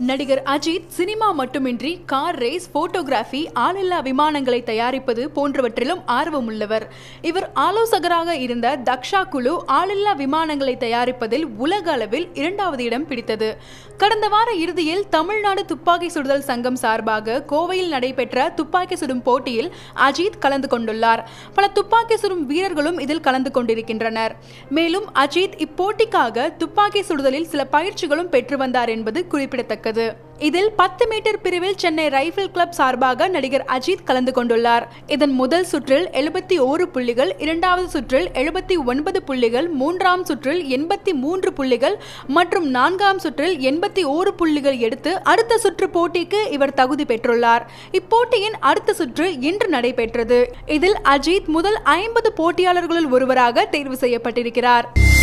நடிகர் அஜித் சினிமா மட்டுமின்றி car race photography ஆளில்லா விமானங்களை தயாரிப்பது போன்றவற்றிலும் ஆர்வமுள்ளவர் இவர் ஆலோசகராக இருந்த தக்ஷா குழு ஆளில்லா விமானங்களை தயாரிப்பதில் உலக அளவில் இரண்டாவது இடம் பிடித்தது கடந்த வார இறுதியில் தமிழ்நாடு துப்பாக்கி சுடுதல் சங்கம் சார்பாக கோவையில் நடைபெற்ற துப்பாக்கி சுடும் போட்டியில் அஜித் கலந்து கொண்டுள்ளார் பல துப்பாக்கி சுடும் வீரர்களும் இதில் கலந்து கொண்டிருக்கின்றனர் மேலும் அஜித் இப்போட்டிக்காக துப்பாக்கி சுடுதலில் சில பயிற்சிகளும் பெற்று வந்தார் என்பது குறிப்பிடத்தக்கது இதில் பத்து மீட்டர் பிரிவில் சென்னை ரைபிள் கிளப் சார்பாக நடிகர் அஜித் கலந்து கொண்டுள்ளார் இதன் முதல் சுற்றில் எழுபத்தி ஓரு புள்ளிகள் இரண்டாவது சுற்றில் எழுபத்தி ஒன்பது புள்ளிகள் மூன்றாம் சுற்றில் எண்பத்தி மூன்று புள்ளிகள் மற்றும் நான்காம் சுற்றில் எண்பத்தி ஓரு புள்ளிகள் எடுத்து அடுத்த சுற்று போட்டிக்கு இவர் தகுதி பெற்றுள்ளார் இப்போட்டியின் அடுத்த சுற்று இன்று நடைபெற்றது இதில் அஜித் முதல் ஐம்பது போட்டியாளர்களுள் ஒருவராக தேர்வு செய்யப்பட்டிருக்கிறார்